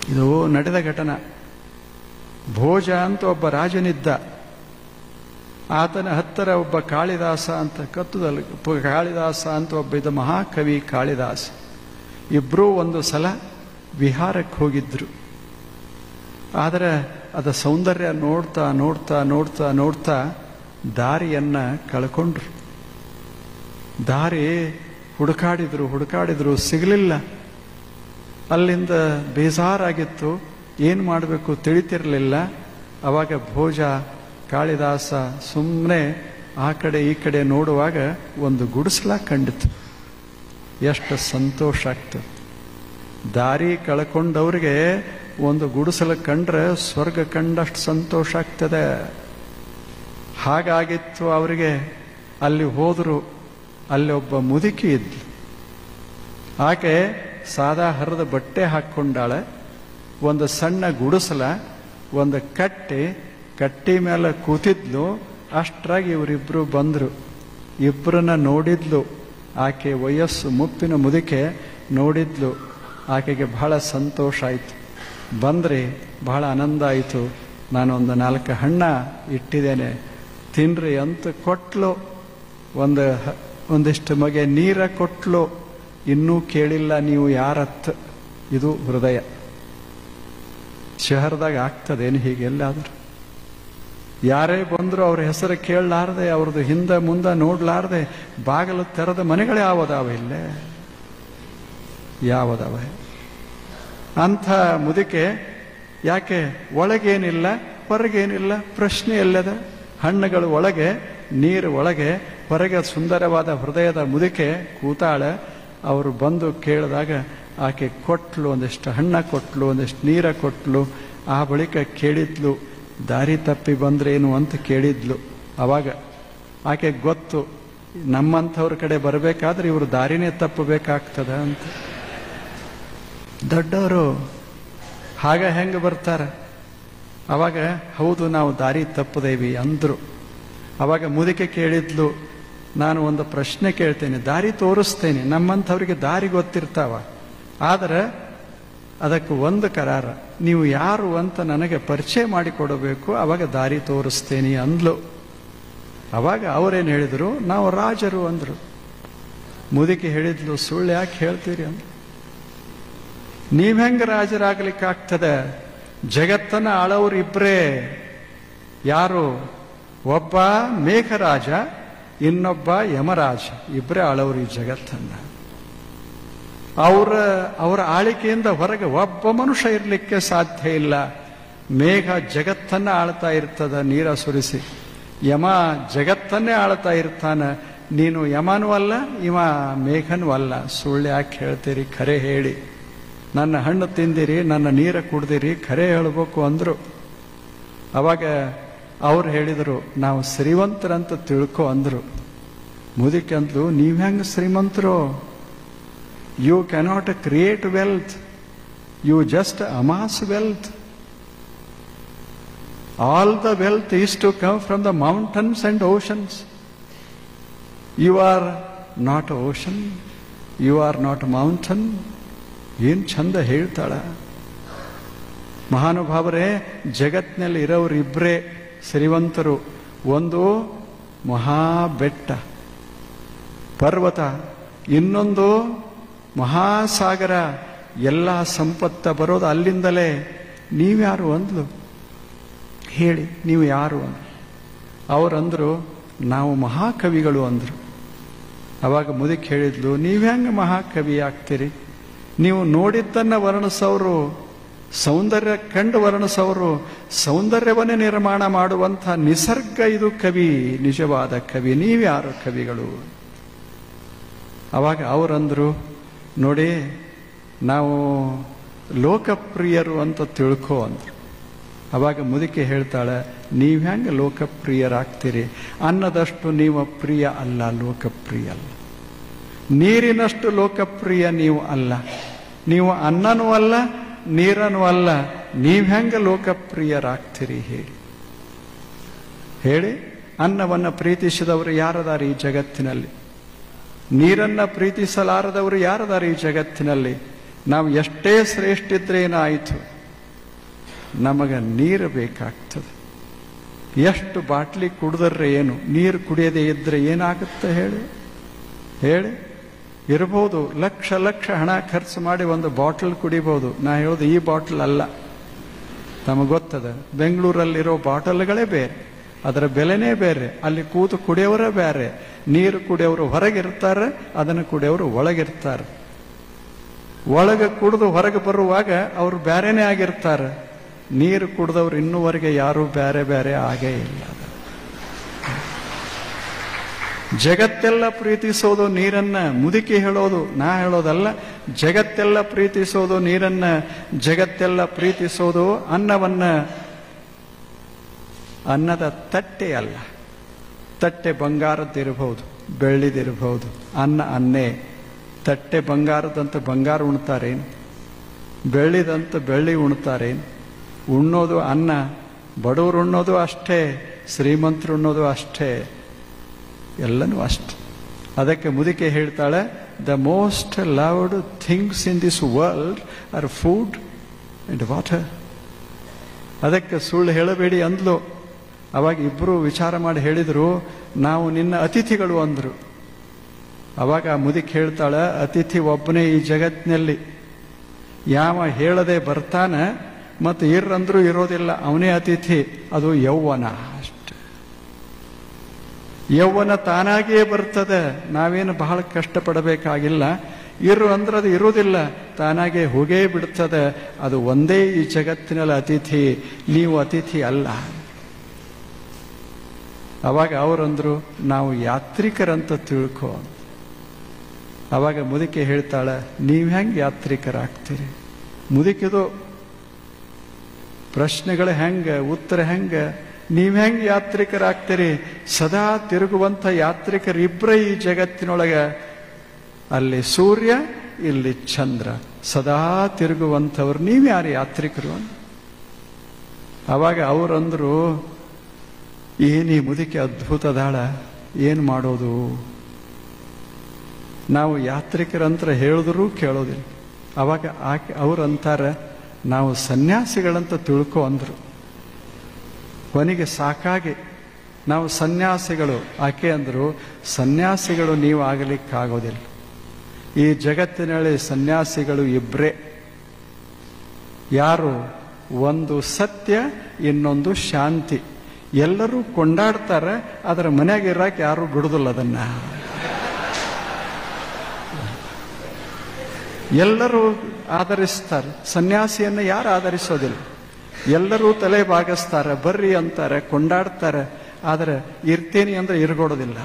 ಇದು ನಡೆದ ಘಟನ ಭೋಜ ಅಂತ ಒಬ್ಬ ರಾಜನಿದ್ದ ಆತನ ಹತ್ತಿರ ಒಬ್ಬ ಕಾಳಿದಾಸ ಅಂತ ಕತ್ತುದಲ್ಲಿ ಪ- ಕಾಳಿದಾಸ ಅಂತ ಒಬ್ಬ ಇದ್ದ ಮಹಾಕವಿ ಕಾಳಿದಾಸ ಇಬ್ಬರೂ ಒಂದು ಸಲ ವಿಹಾರಕ್ಕೆ ಹೋಗಿದ್ರು ಆದರೆ ಅದ ಸೌಂದರ್ಯ ನೋಡ್ತಾ ನೋಡ್ತಾ ನೋಡ್ತಾ ನೋಡ್ತಾ ದಾರಿಯನ್ನ ಕಳ್ಕೊಂಡ್ರು ದಾರಿ ಹುಡುಕಾಡಿದ್ರು ಹುಡುಕಾಡಿದ್ರು ಸಿಗಲಿಲ್ಲ ಅಲ್ಲಿಂದ ಬೇಜಾರಾಗಿತ್ತು ಏನು ಮಾಡಬೇಕು ತಿಳಿತಿರಲಿಲ್ಲ ಅವಾಗ ಭೋಜ ಕಾಳಿದಾಸ ಸುಮ್ಮನೆ ಆ ಕಡೆ ಈ ಕಡೆ ನೋಡುವಾಗ ಒಂದು ಗುಡಿಸಲ ಕಂಡಿತು ಎಷ್ಟು ಸಂತೋಷ ಆಗ್ತದೆ ದಾರಿ ಕಳ್ಕೊಂಡವ್ರಿಗೆ ಒಂದು ಗುಡಿಸಲ ಕಂಡ್ರೆ ಸ್ವರ್ಗ ಕಂಡಷ್ಟು ಸಂತೋಷ ಆಗ್ತದೆ ಹಾಗಾಗಿತ್ತು ಅವರಿಗೆ ಅಲ್ಲಿ ಹೋದರು ಅಲ್ಲಿ ಒಬ್ಬ ಮುದುಕಿ ಇದ್ಲು ಆಕೆ ಸಾದಾ ಹರಿದ ಬಟ್ಟೆ ಹಾಕ್ಕೊಂಡಾಳೆ ಒಂದು ಸಣ್ಣ ಗುಡಿಸಲ ಒಂದು ಕಟ್ಟಿ ಕಟ್ಟಿ ಮೇಲೆ ಕೂತಿದ್ಲು ಅಷ್ಟ್ರಾಗಿ ಇವರಿಬ್ರು ಬಂದರು ಇಬ್ಬರನ್ನ ನೋಡಿದ್ಲು ಆಕೆ ವಯಸ್ಸು ಮುಪ್ಪಿನ ಮುದುಕೆ ನೋಡಿದ್ಲು ಆಕೆಗೆ ಬಹಳ ಸಂತೋಷ ಆಯಿತು ಬಂದ್ರಿ ಬಹಳ ಆನಂದ ಆಯಿತು ನಾನೊಂದು ನಾಲ್ಕು ಹಣ್ಣ ಇಟ್ಟಿದ್ದೇನೆ ತಿನ್ರಿ ಅಂತ ಕೊಟ್ಲು ಒಂದು ಹ- ಒಂದಿಷ್ಟು ಮಗೆ ನೀರ ಕೊಟ್ಲು ಇನ್ನೂ ಕೇಳಿಲ್ಲ ನೀವು ಯಾರತ್ ಇದು ಹೃದಯ ಶಹರದಾಗ ಆಗ್ತದೇನು ಹೀಗೆಲ್ಲಾದ್ರೂ ಯಾರೇ ಬಂದ್ರು ಅವ್ರ ಹೆಸರು ಕೇಳಲಾರ್ದೆ ಅವ್ರದ್ದು ಹಿಂದೆ ಮುಂದೆ ನೋಡ್ಲಾರ್ದೆ ಬಾಗಿಲು ತೆರೆದ ಮನೆಗಳು ಯಾವದಾವ ಇಲ್ಲೇ ಯಾವದವ ಅಂಥ ಮುದುಕೆ ಯಾಕೆ ಒಳಗೇನಿಲ್ಲ ಹೊರಗೇನಿಲ್ಲ ಪ್ರಶ್ನೆ ಎಲ್ಲದ ಹಣ್ಣುಗಳು ಒಳಗೆ ನೀರು ಒಳಗೆ ಹೊರಗೆ ಸುಂದರವಾದ ಹೃದಯದ ಮುದುಕೆ ಕೂತಾಳೆ ಅವರು ಬಂದು ಕೇಳಿದಾಗ ಆಕೆ ಕೊಟ್ಲು ಒಂದಿಷ್ಟು ಹಣ್ಣ ಕೊಟ್ಲು ಒಂದಿಷ್ಟು ನೀರ ಕೊಟ್ಲು ಆ ಬಳಿಕ ಕೇಳಿದ್ಲು ದಾರಿ ತಪ್ಪಿ ಬಂದ್ರೇನು ಅಂತ ಕೇಳಿದ್ಲು ಅವಾಗ ಆಕೆ ಗೊತ್ತು ನಮ್ಮಂಥವ್ರ ಕಡೆ ಬರಬೇಕಾದ್ರೆ ಇವರು ದಾರಿನೇ ತಪ್ಪಬೇಕಾಗ್ತದ ಅಂತ ದೊಡ್ಡವರು ಹಾಗ ಹೆಂಗೆ ಬರ್ತಾರ ಅವಾಗ ಹೌದು ನಾವು ದಾರಿ ತಪ್ಪದೇವಿ ಅಂದ್ರು ಅವಾಗ ಮುದುಕೆ ಕೇಳಿದ್ಲು ನಾನು ಒಂದು ಪ್ರಶ್ನೆ ಕೇಳ್ತೇನೆ ದಾರಿ ತೋರಿಸ್ತೇನೆ ನಮ್ಮಂಥವ್ರಿಗೆ ದಾರಿ ಗೊತ್ತಿರ್ತಾವ ಆದರೆ ಅದಕ್ಕೆ ಒಂದು ಕರಾರ ನೀವು ಯಾರು ಅಂತ ನನಗೆ ಪರಿಚಯ ಮಾಡಿಕೊಡಬೇಕು ಅವಾಗ ದಾರಿ ತೋರಿಸ್ತೇನೆ ಅಂದ್ಲು ಅವಾಗ ಅವರೇನು ಹೇಳಿದರು ನಾವು ರಾಜರು ಅಂದ್ರು ಮುದುಕಿ ಹೇಳಿದ್ಲು ಸುಳ್ಳು ಯಾಕೆ ಹೇಳ್ತೀರಿ ಅಂತ ನೀವ್ ಹೆಂಗ ರಾಜರಾಗ್ಲಿಕ್ಕಾಗ್ತದೆ ಜಗತ್ತನ್ನ ಆಳವ್ರು ಇಬ್ರೇ ಯಾರು ಒಬ್ಬ ಮೇಘರಾಜ ಇನ್ನೊಬ್ಬ ಯಮರಾಜ ಇಬ್ಬರೇ ಆಳವ್ರು ಈ ಜಗತ್ತನ್ನ ಅವರ ಅವರ ಆಳಿಕೆಯಿಂದ ಹೊರಗೆ ಒಬ್ಬ ಮನುಷ್ಯ ಇರಲಿಕ್ಕೆ ಸಾಧ್ಯ ಇಲ್ಲ ಮೇಘ ಜಗತ್ತನ್ನ ಆಳ್ತಾ ಇರ್ತದ ನೀರ ಸುರಿಸಿ ಯಮ ಜಗತ್ತನ್ನೇ ಆಳ್ತಾ ಇರ್ತಾನ ನೀನು ಯಮನೂ ಅಲ್ಲ ಇವ ಮೇಘನೂ ಅಲ್ಲ ಸುಳ್ಳು ಯಾಕೆ ಹೇಳ್ತೀರಿ ಖರೆ ಹೇಳಿ ನನ್ನ ಹಣ್ಣು ತಿಂದಿರಿ ನನ್ನ ನೀರ ಕುಡ್ದಿರಿ ಖರೆ ಹೇಳ್ಬೇಕು ಅಂದ್ರು ಅವಾಗ ಅವ್ರು ಹೇಳಿದರು ನಾವು ಶ್ರೀಮಂತರಂತ ತಿಳ್ಕೊ ಅಂದ್ರು ಮುದುಕಿ ಅಂದ್ಲು ನೀವ್ ಹೆಂಗ್ ಶ್ರೀಮಂತರು you cannot create wealth you just amass wealth all the wealth is to come from the mountains and oceans you are not ocean you are not mountain ಏನ್ ಚಂದ ಹೇಳ್ತಾಳ ಮಹಾನುಭಾವರೇ ಜಗತ್ತಿನಲ್ಲಿ ಇರೋರಿಬ್ಬರೇ ಶ್ರೀವಂತರು ಒಂದು ಮಹಾ ಬೆಟ್ಟ ಪರ್ವತ ಇನ್ನೊಂದು ಮಹಾಸಾಗರ ಎಲ್ಲ ಸಂಪತ್ತ ಬರೋದು ಅಲ್ಲಿಂದಲೇ ನೀವ್ಯಾರು ಅಂದ್ಲು ಹೇಳಿ ನೀವು ಯಾರು ಅಂದ್ರು ಅವರಂದ್ರು ನಾವು ಮಹಾಕವಿಗಳು ಅಂದ್ರು ಅವಾಗ ಮುದುಕಿ ಹೇಳಿದ್ಲು ನೀವ್ ಹೆಂಗ ಮಹಾಕವಿ ಆಗ್ತೀರಿ ನೀವು ನೋಡಿದ್ದನ್ನ ವರ್ಣಿಸೋರು ಸೌಂದರ್ಯ ಕಂಡು ವರ್ಣಿಸೋರು ಸೌಂದರ್ಯವನ್ನೇ ನಿರ್ಮಾಣ ಮಾಡುವಂಥ ನಿಸರ್ಗ ಇದು ಕವಿ ನಿಜವಾದ ಕವಿ ನೀವ್ಯಾರು ಕವಿಗಳು ಅವಾಗ ಅವರಂದ್ರು ನೋಡಿ ನಾವು ಲೋಕಪ್ರಿಯರು ಅಂತ ತಿಳ್ಕೊ ಅಂದ್ರು ಅವಾಗ ಮುದುಕಿ ಹೇಳ್ತಾಳೆ ನೀವ್ ಹೆಂಗೆ ಲೋಕಪ್ರಿಯರಾಗ್ತೀರಿ ಅನ್ನದಷ್ಟು ನೀವು ಪ್ರಿಯ ಅಲ್ಲ ಲೋಕಪ್ರಿಯ ಅಲ್ಲ ನೀರಿನಷ್ಟು ಲೋಕಪ್ರಿಯ ನೀವು ಅಲ್ಲ ನೀವು ಅನ್ನನೂ ಅಲ್ಲ ನೀರನೂ ಅಲ್ಲ ನೀವ್ ಹೆಂಗೆ ಲೋಕಪ್ರಿಯರಾಗ್ತೀರಿ ಹೇಳಿ ಹೇಳಿ ಅನ್ನವನ್ನು ಪ್ರೀತಿಸಿದವರು ಯಾರದಾರ ಈ ಜಗತ್ತಿನಲ್ಲಿ ನೀರನ್ನ ಪ್ರೀತಿಸಲಾರದವರು ಯಾರದಾರ ಈ ಜಗತ್ತಿನಲ್ಲಿ ನಾವು ಎಷ್ಟೇ ಶ್ರೇಷ್ಠ ಇದ್ರೆ ಏನಾಯಿತು ನಮಗೆ ನೀರು ಬೇಕಾಗ್ತದೆ ಎಷ್ಟು ಬಾಟ್ಲಿ ಕುಡಿದ್ರೆ ಏನು ನೀರು ಕುಡಿಯದೇ ಇದ್ರೆ ಏನಾಗುತ್ತೆ ಹೇಳಿ ಹೇಳಿ ಇರ್ಬೋದು ಲಕ್ಷ ಲಕ್ಷ ಹಣ ಖರ್ಚು ಮಾಡಿ ಒಂದು ಬಾಟಲ್ ಕುಡಿಬೋದು ನಾ ಹೇಳೋದು ಈ ಬಾಟಲ್ ಅಲ್ಲ ನಮಗೆ ಗೊತ್ತದ ಬೆಂಗಳೂರಲ್ಲಿರೋ ಬಾಟಲ್ಗಳೇ ಬೇರೆ ಅದರ ಬೆಲೆನೇ ಬೇರೆ ಅಲ್ಲಿ ಕೂತು ಕುಡಿಯೋರೇ ಬೇರೆ ನೀರು ಕುಡಿಯೋರು ಹೊರಗಿರ್ತಾರೆ ಅದನ್ನು ಕುಡಿಯೋರು ಒಳಗಿರ್ತಾರೆ ಒಳಗೆ ಕುಡಿದು ಹೊರಗೆ ಬರುವಾಗ ಅವರು ಬೇರೆನೇ ಆಗಿರ್ತಾರೆ ನೀರು ಕುಡಿದವ್ರು ಇನ್ನೂವರೆಗೆ ಯಾರೂ ಬೇರೆ ಬೇರೆ ಆಗೇ ಇಲ್ಲ ಜಗತ್ತೆಲ್ಲ ಪ್ರೀತಿಸೋದು ನೀರನ್ನ ಮುದುಕಿ ಹೇಳೋದು ನಾ ಹೇಳೋದಲ್ಲ ಜಗತ್ತೆಲ್ಲ ಪ್ರೀತಿಸೋದು ನೀರನ್ನ ಜಗತ್ತೆಲ್ಲ ಪ್ರೀತಿಸೋದು ಅನ್ನವನ್ನ ಅನ್ನದ ತಟ್ಟೆ ಅಲ್ಲ ತಟ್ಟೆ ಬಂಗಾರದ್ದಿರಬಹುದು ಬೆಳ್ಳಿದಿರಬಹುದು ಅನ್ನ ಅನ್ನೇ ತಟ್ಟೆ ಬಂಗಾರದಂತ ಬಂಗಾರ ಉಣ್ತಾರೇನು ಬೆಳ್ಳಿದಂತ ಬೆಳ್ಳಿ ಉಣ್ತಾರೇನು ಉಣ್ಣೋದು ಅನ್ನ ಬಡವರು ಉಣ್ಣೋದು ಅಷ್ಟೇ ಶ್ರೀಮಂತರು ಉಣ್ಣೋದು ಅಷ್ಟೇ ಎಲ್ಲನೂ ಅಷ್ಟೆ ಅದಕ್ಕೆ ಮುದುಕೆ ಹೇಳ್ತಾಳೆ the most loved things in this world are food and water ಅದಕ್ಕೆ ಸುಳ್ಳು ಹೇಳಬೇಡಿ ಅಂದ್ಲು ಅವಾಗ ಇಬ್ಬರು ವಿಚಾರ ಮಾಡಿ ಹೇಳಿದ್ರು ನಾವು ನಿನ್ನ ಅತಿಥಿಗಳು ಅಂದ್ರು ಅವಾಗ ಆ ಮುದುಕಿ ಹೇಳ್ತಾಳೆ ಅತಿಥಿ ಒಬ್ಬನೇ ಈ ಜಗತ್ತಿನಲ್ಲಿ ಯಾವ ಹೇಳದೆ ಬರ್ತಾನ ಮತ್ತು ಇರ್ರಂದ್ರೂ ಇರೋದಿಲ್ಲ ಅವನೇ ಅತಿಥಿ ಅದು ಯೌವನ ಅಷ್ಟೆ ಯೌವನ ತಾನಾಗಿಯೇ ಬರ್ತದೆ ನಾವೇನು ಬಹಳ ಕಷ್ಟಪಡಬೇಕಾಗಿಲ್ಲ ಇರು ಅಂದ್ರೆ ಅದು ಇರುವುದಿಲ್ಲ ತಾನಾಗೆ ಹೋಗೇ ಬಿಡ್ತದೆ ಅದು ಒಂದೇ ಈ ಜಗತ್ತಿನಲ್ಲಿ ಅತಿಥಿ ನೀವು ಅತಿಥಿ ಅಲ್ಲ ಅವಾಗ ಅವರಂದ್ರು ನಾವು ಯಾತ್ರಿಕರಂತ ತಿಳ್ಕೊ ಅವಾಗ ಮುದುಕೆ ಹೇಳ್ತಾಳೆ ನೀವು ಹೆಂಗೆ ಯಾತ್ರಿಕರಾಗ್ತೀರಿ ಮುದುಕಿದು ಪ್ರಶ್ನೆಗಳು ಹೆಂಗ ಉತ್ತರ ಹೆಂಗ ನೀವ್ ಹೆಂಗ್ ಯಾತ್ರಿಕರಾಗ್ತೀರಿ ಸದಾ ತಿರುಗುವಂತ ಯಾತ್ರಿಕರಿಬ್ಬರೇ ಈ ಜಗತ್ತಿನೊಳಗ ಅಲ್ಲಿ ಸೂರ್ಯ ಇಲ್ಲಿ ಚಂದ್ರ ಸದಾ ತಿರುಗುವಂಥವ್ರು ನೀವ್ಯಾರು ಯಾತ್ರಿಕರು ಅಂತ ಅವಾಗ ಅವರಂದ್ರು ಏನಿ ಮುದುಕಿ ಅದ್ಭುತದಾಳ ಏನು ಮಾಡೋದು ನಾವು ಯಾತ್ರಿಕರಂತ್ರ ಹೇಳಿದ್ರು ಕೇಳೋದಿಲ್ಲ ಅವಾಗ ಆಕೆ ಅವ್ರು ಅಂತಾರೆ ನಾವು ಸನ್ಯಾಸಿಗಳಂತ ತಿಳ್ಕೊ ಅಂದ್ರು ಕೊನೆಗೆ ಸಾಕಾಗಿ ನಾವು ಸನ್ಯಾಸಿಗಳು ಆಕೆ ಅಂದ್ರು ಸನ್ಯಾಸಿಗಳು ನೀವು ಆಗಲಿಕ್ಕಾಗೋದಿಲ್ಲ ಈ ಜಗತ್ತಿನಲ್ಲಿ ಸನ್ಯಾಸಿಗಳು ಇಬ್ಬರೇ ಯಾರು ಒಂದು ಸತ್ಯ ಇನ್ನೊಂದು ಶಾಂತಿ ಎಲ್ಲರೂ ಕೊಂಡಾಡ್ತಾರೆ ಅದರ ಮನೆಯಾಗ ಇರಕ್ಕೆ ಯಾರು ಬಿಡುದಿಲ್ಲ ಅದನ್ನ ಎಲ್ಲರೂ ಆಧರಿಸ್ತಾರೆ ಸನ್ಯಾಸಿಯನ್ನು ಯಾರು ಆಧರಿಸೋದಿಲ್ಲ ಎಲ್ಲರೂ ತಲೆ ಬಾಗಿಸ್ತಾರೆ ಬರ್ರಿ ಅಂತಾರೆ ಕೊಂಡಾಡ್ತಾರೆ ಆದರೆ ಇರ್ತೇನೆ ಅಂದ್ರೆ ಇರ್ಗೊಡೋದಿಲ್ಲ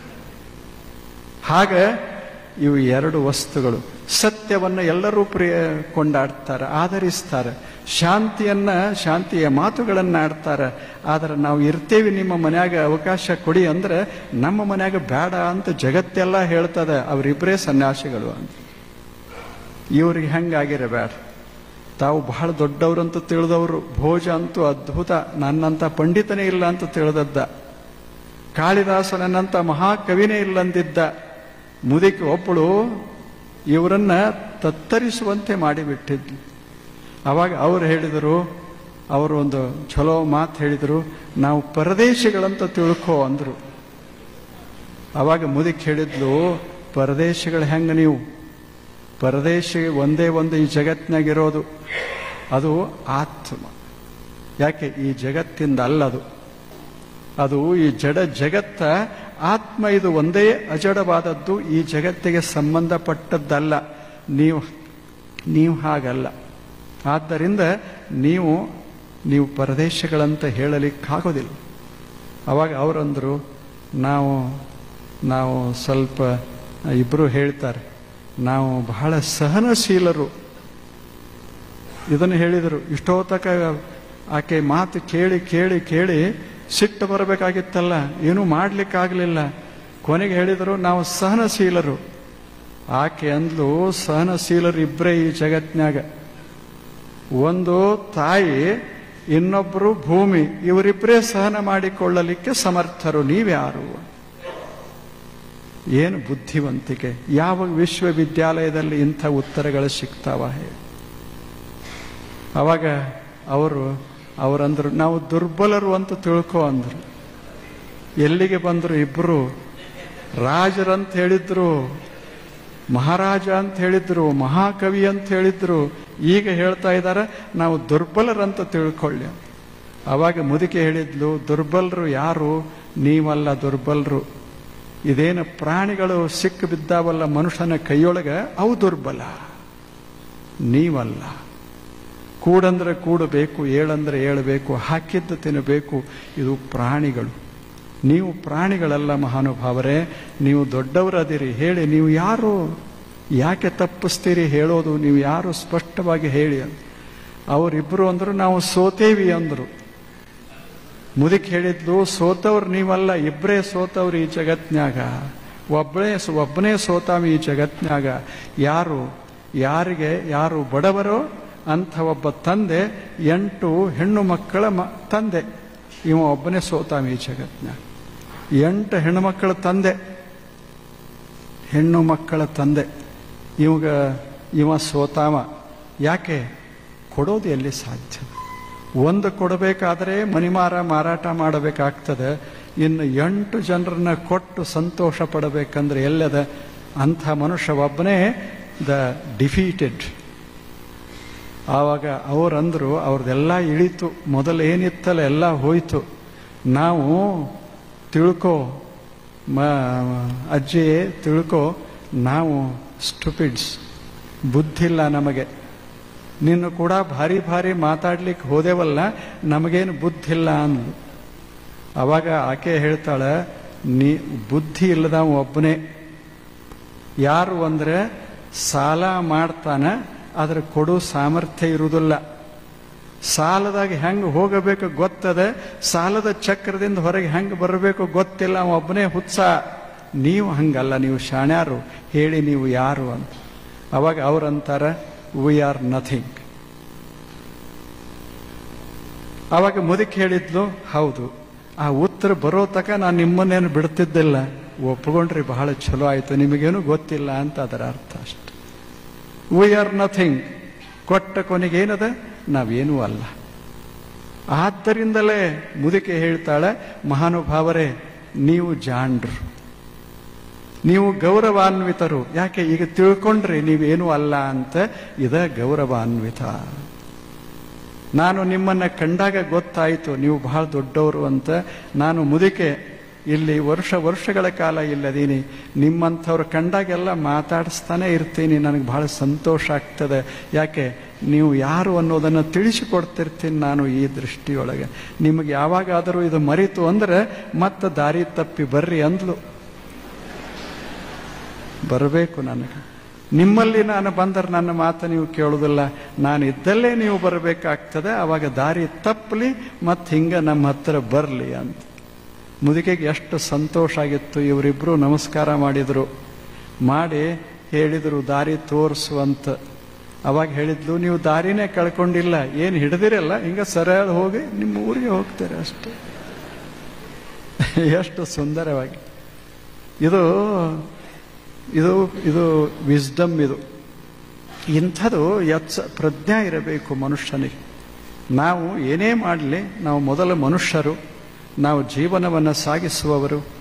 ಹಾಗ ಇವು ಎರಡು ವಸ್ತುಗಳು ಸತ್ಯವನ್ನು ಎಲ್ಲರೂ ಪ್ರಿಯ ಕೊಂಡಾಡ್ತಾರೆ ಆಧರಿಸ್ತಾರೆ ಶಾಂತಿಯನ್ನ ಶಾಂತಿಯ ಮಾತುಗಳನ್ನ ಆಡ್ತಾರೆ ಆದರೆ ನಾವು ಇರ್ತೇವೆ ನಿಮ್ಮ ಮನ್ಯಾಗ ಅವಕಾಶ ಕೊಡಿ ಅಂದ್ರೆ ನಮ್ಮ ಮನ್ಯಾಗ ಬೇಡ ಅಂತ ಜಗತ್ತೆಲ್ಲ ಹೇಳ್ತದೆ ಅವರಿಬ್ಬರೇ ಸನ್ಯಾಸಿಗಳು ಅಂತ ಇವ್ರಿಗೆ ಹೆಂಗಾಗಿರಬೇಡ ತಾವು ಬಹಳ ದೊಡ್ಡವರಂತ ತಿಳಿದವರು ಭೋಜ ಅಂತೂ ಅದ್ಭುತ ನನ್ನಂತ ಪಂಡಿತನೇ ಇಲ್ಲ ಅಂತ ತಿಳಿದದ್ದ ಕಾಳಿದಾಸನನ್ನಂತ ಮಹಾಕವಿನೇ ಇಲ್ಲಂದಿದ್ದ ಮುದುಕಿ ಒಬ್ಬಳು ಇವರನ್ನ ತತ್ತರಿಸುವಂತೆ ಮಾಡಿಬಿಟ್ಟಿದ್ಲು ಅವಾಗ ಅವ್ರು ಹೇಳಿದರು ಅವರು ಒಂದು ಚಲೋ ಮಾತು ಹೇಳಿದರು ನಾವು ಪರದೇಶಿಗಳಂತ ತಿಳ್ಕೋ ಅಂದ್ರು ಅವಾಗ ಮುದುಕಿ ಹೇಳಿದ್ಲು ಪರದೇಶಿಗಳು ಹೆಂಗ ನೀವು ಪರದೇಶಿ ಒಂದೇ ಒಂದು ಈ ಜಗತ್ತಿನಾಗಿರೋದು ಅದು ಆತ್ಮ ಯಾಕೆ ಈ ಜಗತ್ತಿಂದ ಅಲ್ಲದು ಅದು ಈ ಜಡ ಜಗತ್ತ ಆತ್ಮ ಇದು ಒಂದೇ ಅಜಡವಾದದ್ದು ಈ ಜಗತ್ತಿಗೆ ಸಂಬಂಧಪಟ್ಟದ್ದಲ್ಲ ನೀವು ನೀವು ಹಾಗಲ್ಲ ಆದ್ದರಿಂದ ನೀವು ನೀವು ಪರದೇಶಗಳಂತ ಹೇಳಲಿಕ್ಕಾಗೋದಿಲ್ಲ ಅವಾಗ ಅವರಂದರು ನಾವು ನಾವು ಸ್ವಲ್ಪ ಇಬ್ಬರು ಹೇಳ್ತಾರೆ ನಾವು ಬಹಳ ಸಹನಶೀಲರು ಇದನ್ನು ಹೇಳಿದರು ಇಷ್ಟೋ ತಕ ಆಕೆ ಮಾತು ಕೇಳಿ ಕೇಳಿ ಕೇಳಿ ಸಿಟ್ಟು ಬರಬೇಕಾಗಿತ್ತಲ್ಲ ಏನೂ ಮಾಡ್ಲಿಕ್ಕಾಗಲಿಲ್ಲ ಕೊನೆಗೆ ಹೇಳಿದರು ನಾವು ಸಹನಶೀಲರು ಆಕೆ ಅಂದ್ಲು ಸಹನಶೀಲರು ಇಬ್ಬರೇ ಈ ಜಗತ್ನ್ಯಾಗ ಒಂದು ತಾಯಿ ಇನ್ನೊಬ್ಬರು ಭೂಮಿ ಇವರಿಬ್ಬರೇ ಸಹನ ಮಾಡಿಕೊಳ್ಳಲಿಕ್ಕೆ ಸಮರ್ಥರು ನೀವ್ಯಾರು ಏನು ಬುದ್ಧಿವಂತಿಕೆ ಯಾವ ವಿಶ್ವವಿದ್ಯಾಲಯದಲ್ಲಿ ಇಂಥ ಉತ್ತರಗಳು ಸಿಗ್ತಾವ ಹೇಳಿ ಅವಾಗ ಅವರು ಅವರಂದ್ರು ನಾವು ದುರ್ಬಲರು ಅಂತ ತಿಳ್ಕೊ ಅಂದ್ರು ಎಲ್ಲಿಗೆ ಬಂದರು ಇಬ್ರು ರಾಜರಂತ ಹೇಳಿದ್ರು ಮಹಾರಾಜ ಅಂತ ಹೇಳಿದ್ರು ಮಹಾಕವಿ ಅಂತ ಹೇಳಿದ್ರು ಈಗ ಹೇಳ್ತಾ ಇದ್ದಾರೆ ನಾವು ದುರ್ಬಲರಂತ ತಿಳ್ಕೊಳ್ಳಿ ಅಂತ. ಅವಾಗ ಮುದುಕೆ ಹೇಳಿದ್ಲು ದುರ್ಬಲರು ಯಾರು ನೀವಲ್ಲ ದುರ್ಬಲರು ಇದೇನು ಪ್ರಾಣಿಗಳು ಸಿಕ್ಕು ಬಿದ್ದಾವಲ್ಲ ಮನುಷ್ಯನ ಕೈಯೊಳಗ ಅವು ದುರ್ಬಲ ನೀವಲ್ಲ ಕೂಡಂದ್ರೆ ಕೂಡಬೇಕು ಏಳಂದ್ರೆ ಏಳಬೇಕು ಹಾಕಿದ್ದು ತಿನ್ನಬೇಕು ಇದು ಪ್ರಾಣಿಗಳು ನೀವು ಪ್ರಾಣಿಗಳಲ್ಲ ಮಹಾನುಭಾವರೇ ನೀವು ದೊಡ್ಡವರದಿರಿ ಹೇಳಿ ನೀವು ಯಾರು ಯಾಕೆ ತಪ್ಪಿಸ್ತೀರಿ ಹೇಳೋದು ನೀವು ಯಾರು ಸ್ಪಷ್ಟವಾಗಿ ಹೇಳಿ ಅಂತ ಅವರಿಬ್ಬರು ಅಂದ್ರು ನಾವು ಸೋತೇವಿ ಅಂದ್ರು ಮುದುಕ್ ಹೇಳಿದ್ಲು ಸೋತವ್ರು ನೀವಲ್ಲ ಇಬ್ಬರೇ ಸೋತವ್ರು ಈ ಜಗತ್ನ್ಯಾಗ ಒಬ್ಬನೇ ಒಬ್ಬನೇ ಸೋತಾವ ಈ ಜಗತ್ನ್ಯಾಗ ಯಾರು ಯಾರಿಗೆ ಯಾರು ಬಡವರೋ ಅಂಥ ಒಬ್ಬ ತಂದೆ ಎಂಟು ಹೆಣ್ಣು ಮಕ್ಕಳ ಮ ತಂದೆ ಇವ ಒಬ್ಬನೇ ಸೋತಾವ ಈ ಜಗತ್ನ್ಯಾಗ ಎಂಟು ಹೆಣ್ಣು ಮಕ್ಕಳ ತಂದೆ ಹೆಣ್ಣು ಮಕ್ಕಳ ತಂದೆ ಇವಾಗ ಇವ ಸೋತಾವ ಯಾಕೆ ಕೊಡೋದು ಎಲ್ಲಿ ಸಾಧ್ಯ ಒಂದು ಕೊಡಬೇಕಾದ್ರೆ ಮನಿಮಾರ ಮಾರಾಟ ಮಾಡಬೇಕಾಗ್ತದೆ ಇನ್ನು ಎಂಟು ಜನರನ್ನ ಕೊಟ್ಟು ಸಂತೋಷ ಪಡಬೇಕಂದ್ರೆ ಎಲ್ಲದ ಅಂಥ ಮನುಷ್ಯ ಒಬ್ಬನೇ ದ ಡಿಫೀಟೆಡ್ ಆವಾಗ ಅವರಂದ್ರು ಅವ್ರದ್ದೆಲ್ಲ ಇಳಿತು ಮೊದಲು ಏನಿತ್ತಲ್ಲ ಎಲ್ಲ ಹೋಯ್ತು ನಾವು ತಿಳ್ಕೋ ಮ ಅಜ್ಜಿ ತಿಳ್ಕೋ ನಾವು ಸ್ಟುಪಿಡ್ಸ್ ಬುದ್ಧಿಲ್ಲ ನಮಗೆ ನಿನ್ನ ಕೂಡ ಭಾರಿ ಭಾರಿ ಮಾತಾಡ್ಲಿಕ್ಕೆ ಹೋದೆವಲ್ಲ ನಮಗೇನು ಬುದ್ಧಿಲ್ಲ ಅಂದ್ಲು ಅವಾಗ ಆಕೆ ಹೇಳ್ತಾಳೆ ನೀ ಬುದ್ಧಿ ಇಲ್ಲದ ಒಬ್ಬನೇ ಯಾರು ಅಂದ್ರೆ ಸಾಲ ಮಾಡ್ತಾನ ಅದ್ರ ಕೊಡೋ ಸಾಮರ್ಥ್ಯ ಇರುವುದಿಲ್ಲ ಸಾಲದಾಗ ಹೆಂಗೆ ಹೋಗಬೇಕು ಗೊತ್ತದೆ ಸಾಲದ ಚಕ್ರದಿಂದ ಹೊರಗೆ ಹೆಂಗೆ ಬರಬೇಕು ಗೊತ್ತಿಲ್ಲ ಅವ ಒಬ್ಬನೇ ಹುತ್ಸ ನೀವು ಹಂಗಲ್ಲ ನೀವು ಶಾಣ್ಯಾರು ಹೇಳಿ ನೀವು ಯಾರು ಅಂತ ಅವಾಗ ಅವ್ರಂತಾರ ವಿ ಆರ್ ನಥಿಂಗ್ ಅವಾಗ ಮುದುಕಿ ಹೇಳಿದ್ಲು ಹೌದು ಆ ಉತ್ತರ ಬರೋ ತಕ ನಾನು ನಿಮ್ಮನ್ನೇನು ಬಿಡ್ತಿದ್ದಿಲ್ಲ ಒಪ್ಕೊಂಡ್ರಿ ಬಹಳ ಚಲೋ ಆಯ್ತು ನಿಮಗೇನು ಗೊತ್ತಿಲ್ಲ ಅಂತ ಅದರ ಅರ್ಥ ಅಷ್ಟೆ ವಿ ಆರ್ ನಥಿಂಗ್ ಕೊಟ್ಟ ಕೊನೆಗೇನದ ನಾವೇನೂ ಅಲ್ಲ ಆದ್ದರಿಂದಲೇ ಮುದುಕೆ ಹೇಳ್ತಾಳೆ ಮಹಾನುಭಾವರೇ ನೀವು ಜಾಂಡ್ರು ನೀವು ಗೌರವಾನ್ವಿತರು ಯಾಕೆ ಈಗ ತಿಳ್ಕೊಂಡ್ರಿ ನೀವೇನು ಅಲ್ಲ ಅಂತ ಇದ ಗೌರವಾನ್ವಿತ ನಾನು ನಿಮ್ಮನ್ನ ಕಂಡಾಗ ಗೊತ್ತಾಯಿತು ನೀವು ಬಹಳ ದೊಡ್ಡವರು ಅಂತ ನಾನು ಮುದುಕೆ ಇಲ್ಲಿ ವರ್ಷ ವರ್ಷಗಳ ಕಾಲ ಇಲ್ಲದೀನಿ ನಿಮ್ಮಂಥವ್ರು ಕಂಡಾಗೆಲ್ಲ ಮಾತಾಡಿಸ್ತಾನೆ ಇರ್ತೀನಿ ನನಗೆ ಬಹಳ ಸಂತೋಷ ಆಗ್ತದೆ ಯಾಕೆ ನೀವು ಯಾರು ಅನ್ನೋದನ್ನು ತಿಳಿಸಿಕೊಡ್ತಿರ್ತೀನಿ ನಾನು ಈ ದೃಷ್ಟಿಯೊಳಗೆ ನಿಮಗೆ ಯಾವಾಗಾದರೂ ಇದು ಮರಿತು ಅಂದ್ರೆ ಮತ್ತೆ ದಾರಿ ತಪ್ಪಿ ಬರ್ರಿ ಅಂದ್ಲು ಬರಬೇಕು ನನಗೆ ನಿಮ್ಮಲ್ಲಿ ನಾನು ಬಂದರೆ ನನ್ನ ಮಾತು ನೀವು ಕೇಳೋದಿಲ್ಲ ನಾನು ಇದ್ದಲ್ಲೇ ನೀವು ಬರಬೇಕಾಗ್ತದೆ ಅವಾಗ ದಾರಿ ತಪ್ಪಲಿ ಮತ್ತು ಹಿಂಗೆ ನಮ್ಮ ಹತ್ರ ಬರಲಿ ಅಂತ ಮುದುಕೆಗೆ ಎಷ್ಟು ಸಂತೋಷ ಆಗಿತ್ತು ಇವರಿಬ್ಬರು ನಮಸ್ಕಾರ ಮಾಡಿದರು ಮಾಡಿ ಹೇಳಿದರು ದಾರಿ ತೋರಿಸುವಂತ ಅವಾಗ ಹೇಳಿದ್ಲು ನೀವು ದಾರಿನೇ ಕಳ್ಕೊಂಡಿಲ್ಲ ಏನು ಹಿಡ್ದಿರಲ್ಲ ಹಿಂಗೆ ಸರಳ ಹೋಗಿ ನಿಮ್ಮ ಊರಿಗೆ ಹೋಗ್ತಾರೆ ಅಷ್ಟೇ ಎಷ್ಟು ಸುಂದರವಾಗಿ ಇದು ಇದು ಇದು ವಿಸ್ಡಮ್ ಇದು ಇಂಥದ್ದು ಎಚ್ಚ ಪ್ರಜ್ಞೆ ಇರಬೇಕು ಮನುಷ್ಯನಿಗೆ ನಾವು ಏನೇ ಮಾಡಲಿ ನಾವು ಮೊದಲ ಮನುಷ್ಯರು ನಾವು ಜೀವನವನ್ನು ಸಾಗಿಸುವವರು